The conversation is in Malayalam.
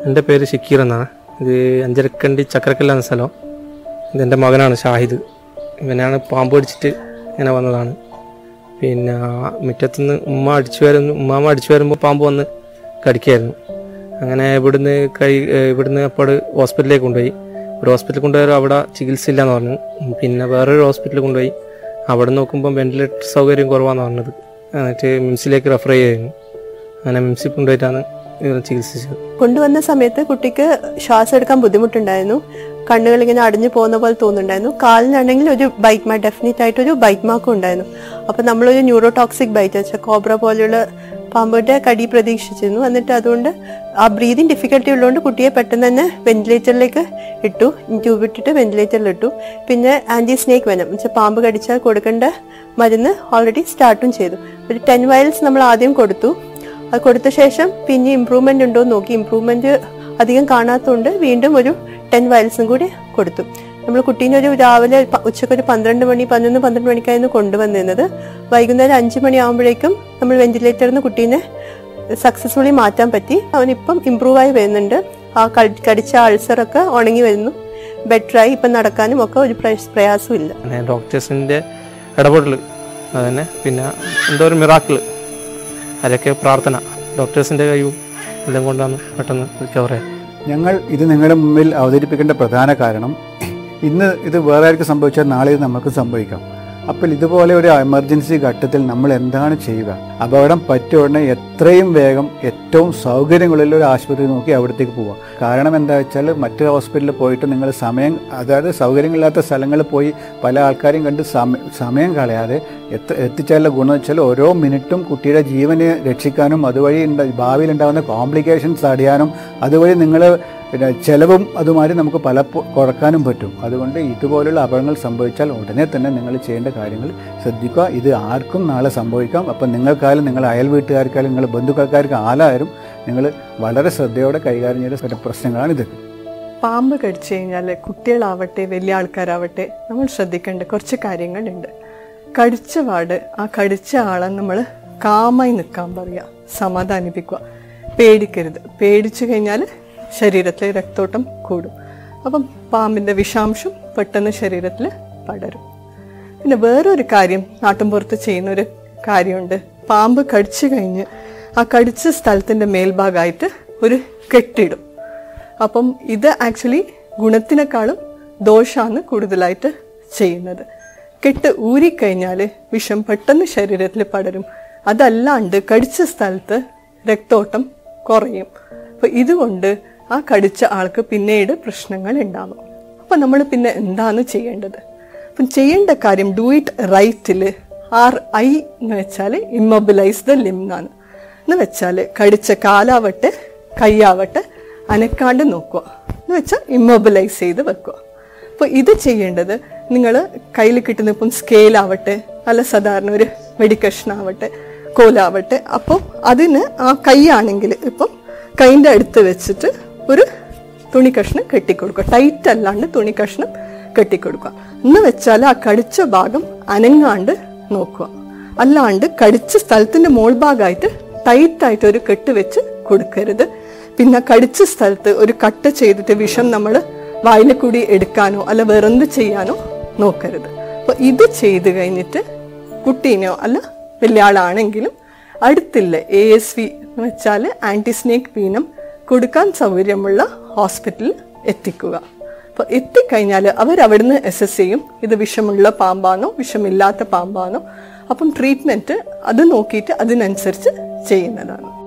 എൻ്റെ പേര് ഷക്കീർ എന്നാണ് ഇത് അഞ്ചരക്കണ്ടി ചക്രക്കല്ല എന്ന സ്ഥലം ഇതെൻ്റെ മകനാണ് ഷാഹിദ് ഇവനാണ് പാമ്പ് കടിച്ചിട്ട് ഇങ്ങനെ വന്നതാണ് പിന്നെ മുറ്റത്തുനിന്ന് ഉമ്മ അടിച്ചു വരുന്നു ഉമ്മാമ അടിച്ചു വരുമ്പോൾ പാമ്പ് വന്ന് കടിക്കായിരുന്നു അങ്ങനെ ഇവിടുന്ന് കൈ ഏഹ് ഇവിടുന്ന് അപ്പോൾ ഹോസ്പിറ്റലിലേക്ക് കൊണ്ടുപോയി ഒരു ഹോസ്പിറ്റലിൽ കൊണ്ടുപോയാൽ അവിടെ ചികിത്സ ഇല്ലെന്ന് പറഞ്ഞു പിന്നെ വേറൊരു ഹോസ്പിറ്റലിൽ കൊണ്ടുപോയി അവിടെ നോക്കുമ്പോൾ വെന്റിലേറ്റർ സൗകര്യം കുറവാന്ന് പറഞ്ഞത് എന്നിട്ട് മിംസിലേക്ക് റെഫർ ചെയ്യായിരുന്നു അങ്ങനെ മിംസിൽ കൊണ്ടുപോയിട്ടാണ് ഇവരെ ചികിത്സിച്ചത് കൊണ്ടുവന്ന സമയത്ത് കുട്ടിക്ക് ശ്വാസം എടുക്കാൻ ബുദ്ധിമുട്ടുണ്ടായിരുന്നു കണ്ണുകൾ ഇങ്ങനെ അടഞ്ഞു പോകുന്ന പോലെ തോന്നുന്നുണ്ടായിരുന്നു കാലിനാണെങ്കിൽ ഒരു ബൈറ്റ് മാർക്ക് ഡെഫിനറ്റ് ആയിട്ട് ഒരു ബൈറ്റ് മാർക്കും ഉണ്ടായിരുന്നു അപ്പൊ നമ്മളൊരു ന്യൂറോടോക്സിക് ബൈറ്റ് വെച്ച കോബ്ര പോലെയുള്ള പാമ്പിന്റെ കടി പ്രതീക്ഷിച്ചിരുന്നു എന്നിട്ട് അതുകൊണ്ട് ആ ബ്രീതിങ് ഡിഫിക്കൽട്ടി ഉള്ളതുകൊണ്ട് കുട്ടിയെ പെട്ടെന്ന് തന്നെ വെന്റിലേറ്ററിലേക്ക് ഇട്ടു ട്യൂബ് ഇട്ടിട്ട് വെന്റിലേറ്ററിൽ ഇട്ടു പിന്നെ ആന്റി സ്നേക്ക് വെനം വെച്ചാൽ പാമ്പ് കടിച്ചാൽ കൊടുക്കേണ്ട മരുന്ന് ഓൾറെഡി സ്റ്റാർട്ടും ചെയ്തു ഒരു ടെൻ വയൽസ് നമ്മൾ ആദ്യം കൊടുത്തു അത് കൊടുത്ത ശേഷം പിന്നെ ഇമ്പ്രൂവ്മെന്റ് ഉണ്ടോ എന്ന് നോക്കി ഇമ്പ്രൂവ്മെന്റ് അധികം കാണാത്തതുകൊണ്ട് വീണ്ടും ഒരു ടെൻ വയൽസും കൂടി കൊടുത്തു നമ്മൾ കുട്ടീനെ ഒരു രാവിലെ പ- ഉച്ചയ്ക്ക് ഒരു പന്ത്രണ്ട് മണി പതിനൊന്ന് പന്ത്രണ്ട് മണിക്കായിരുന്നു കൊണ്ടുവന്നിരുന്നത് വൈകുന്നേരം അഞ്ച് മണി ആകുമ്പോഴേക്കും നമ്മൾ വെന്റിലേറ്ററിൽ നിന്ന് കുട്ടീനെ സക്സസ്ഫുള്ളി മാറ്റാൻ പറ്റി അവനിപ്പം ഇമ്പ്രൂവ് ആയി വരുന്നുണ്ട് ആ കടി- കടിച്ച അൾസറൊക്കെ ഉണങ്ങി വരുന്നു ബെറ്ററായി ഇപ്പം നടക്കാനും ഒക്കെ ഒരു പ്രയാ- പ്രയാസവും ഇല്ല പിന്നെ ഡോക്ടേഴ്സിൻ്റെ ഇടപെടൽ അതന്നെ പിന്നെ എന്തോ ഒരു മിറാക്കിൾ അതൊക്കെ പ്രാർത്ഥന ഡോക്ടേഴ്സിൻ്റെ കഴിവും എല്ലാം കൊണ്ടാണ് പെട്ടെന്ന് റിക്കവർ ആയത് ഞങ്ങൾ ഇത് നിങ്ങളുടെ മുമ്പിൽ അവതരിപ്പിക്കേണ്ട പ്രധാന കാരണം ഇന്ന് ഇത് വേറെ ആർക്ക് സംഭവിച്ചാൽ നാളെ ഇത് നമുക്ക് സംഭവിക്കാം അപ്പോൾ ഇതുപോലെ ഒരു എമർജൻസി ഘട്ടത്തിൽ നമ്മൾ എന്താണ് ചെയ്യുക അപകടം പറ്റിയ ഉടനെ എത്രയും വേഗം ഏറ്റവും സൗകര്യങ്ങളുള്ള ഒരു ആശുപത്രി നോക്കി അവിടത്തേക്ക് പോവുക കാരണം എന്താ വെച്ചാൽ മറ്റു ഹോസ്പിറ്റലിൽ പോയിട്ട് നിങ്ങൾ സമയം അതായത് സൗകര്യങ്ങളില്ലാത്ത സ്ഥലങ്ങളിൽ പോയി പല ആൾക്കാരെയും കണ്ട് സമ- സമയം കളയാതെ എത്ത എത്തിച്ചാലുള്ള ഗുണം വെച്ചാൽ ഓരോ മിനിറ്റും കുട്ടിയുടെ ജീവനെ രക്ഷിക്കാനും അതുവഴി ഉണ്ട ഭാവിയിൽ ഉണ്ടാകുന്ന കോംപ്ലിക്കേഷൻസ് തടയാനും അതുവഴി നിങ്ങൾ പിന്നെ ചെലവും അതുമാതിരി നമുക്ക് പല കുറക്കാനും പറ്റും അതുകൊണ്ട് ഇതുപോലുള്ള അപകടങ്ങൾ സംഭവിച്ചാൽ ഉടനെ തന്നെ നിങ്ങൾ ചെയ്യേണ്ട കാര്യങ്ങൾ ശ്രദ്ധിക്കുക ഇത് ആർക്കും നാളെ സംഭവിക്കാം അപ്പം നിങ്ങൾക്കായാലും നിങ്ങളുടെ അയൽ വീട്ടുകാർക്കായാലും നിങ്ങളുടെ ബന്ധുക്കൾക്കാർക്ക് ആലായാലും നിങ്ങൾ വളരെ ശ്രദ്ധയോടെ കൈകാര്യം ചെയ്ത ചില പ്രശ്നങ്ങളാണ് ഇതൊക്കെ പാമ്പ് കടിച്ചു കഴിഞ്ഞാൽ കുട്ടികളാവട്ടെ വലിയ ആൾക്കാരാവട്ടെ നമ്മൾ ശ്രദ്ധിക്കേണ്ട കുറച്ച് കാര്യങ്ങളുണ്ട് കടിച്ച പാട് ആ കടിച്ച ആളെ നമ്മൾ കാമായി നിൽക്കാൻ പറയുക സമാധാനിപ്പിക്കുക പേടിക്കരുത് പേടിച്ചു കഴിഞ്ഞാൽ ശരീരത്തിലെ രക്തോട്ടം കൂടും അപ്പം പാമ്പിൻ്റെ വിഷാംശം പെട്ടെന്ന് ശരീരത്തിൽ പടരും പിന്നെ വേറൊരു കാര്യം നാട്ടിൻപുറത്ത് ചെയ്യുന്ന ഒരു കാര്യമുണ്ട് പാമ്പ് കടിച്ചു കഴിഞ്ഞ് ആ കടിച്ച സ്ഥലത്തിൻ്റെ മേൽഭാഗമായിട്ട് ഒരു കെട്ടിടും അപ്പം ഇത് ആക്ച്വലി ഗുണത്തിനേക്കാളും ദോഷമാണ് കൂടുതലായിട്ട് ചെയ്യുന്നത് കെട്ട് ഊരിക്കഴിഞ്ഞാൽ വിഷം പെട്ടെന്ന് ശരീരത്തിൽ പടരും അതല്ലാണ്ട് കടിച്ച സ്ഥലത്ത് രക്തോട്ടം കുറയും അപ്പോൾ ഇതുകൊണ്ട് ആ കടിച്ച ആൾക്ക് പിന്നീട് പ്രശ്നങ്ങൾ ഉണ്ടാവും അപ്പം നമ്മൾ പിന്നെ എന്താണ് ചെയ്യേണ്ടത് അപ്പം ചെയ്യേണ്ട കാര്യം ഡു ഇറ്റ് റൈറ്റിൽ ആർ ഐ എന്ന് വെച്ചാൽ ഇമ്മൊബിലൈസ് ദ ലിം എന്നാണ് എന്ന് വെച്ചാൽ കടിച്ച കാലാവട്ടെ കൈയാവട്ടെ അനക്കാണ്ട് നോക്കുക എന്ന് വെച്ചാൽ ഇമ്മൊബിലൈസ് ചെയ്ത് വെക്കുക അപ്പോൾ ഇത് ചെയ്യേണ്ടത് നിങ്ങൾ കയ്യിൽ കിട്ടുന്ന ഇപ്പം സ്കെയിലാവട്ടെ അല്ല സാധാരണ ഒരു മെഡിക്കേഷൻ ആവട്ടെ കോലാവട്ടെ അപ്പോൾ അതിന് ആ കൈയാണെങ്കിൽ ഇപ്പം കൈൻ്റെ അടുത്ത് വെച്ചിട്ട് ഒരു തുണി കഷ്ണം കെട്ടിക്കൊടുക്കുക ടൈറ്റ് അല്ലാണ്ട് തുണി കഷ്ണം കെട്ടിക്കൊടുക്കുക എന്ന് വെച്ചാൽ ആ കടിച്ച ഭാഗം അനങ്ങാണ്ട് നോക്കുക അല്ലാണ്ട് കടിച്ച സ്ഥലത്തിന്റെ മോൾ ഭാഗമായിട്ട് ടൈറ്റായിട്ട് ഒരു കെട്ട് വെച്ച് കൊടുക്കരുത് പിന്നെ കടിച്ച സ്ഥലത്ത് ഒരു കട്ട് ചെയ്തിട്ട് വിഷം നമ്മൾ വായിൽ കൂടി എടുക്കാനോ അല്ല വേറെന്ത് ചെയ്യാനോ നോക്കരുത് അപ്പൊ ഇത് ചെയ്ത് കഴിഞ്ഞിട്ട് കുട്ടീനെയോ അല്ല വലിയ ആളാണെങ്കിലും അടുത്തില്ല എ എസ് വി എന്ന് വെച്ചാൽ ആന്റി സ്നേക്ക് വീനം കൊടുക്കാൻ സൗകര്യമുള്ള ഹോസ്പിറ്റലിൽ എത്തിക്കുക അപ്പോൾ എത്തിക്കഴിഞ്ഞാൽ അവരവിടുന്ന് അസസ് ചെയ്യും ഇത് വിഷമുള്ള പാമ്പാണോ വിഷമില്ലാത്ത പാമ്പാണോ അപ്പം ട്രീറ്റ്മെൻറ്റ് അത് നോക്കിയിട്ട് അതിനനുസരിച്ച് ചെയ്യുന്നതാണ്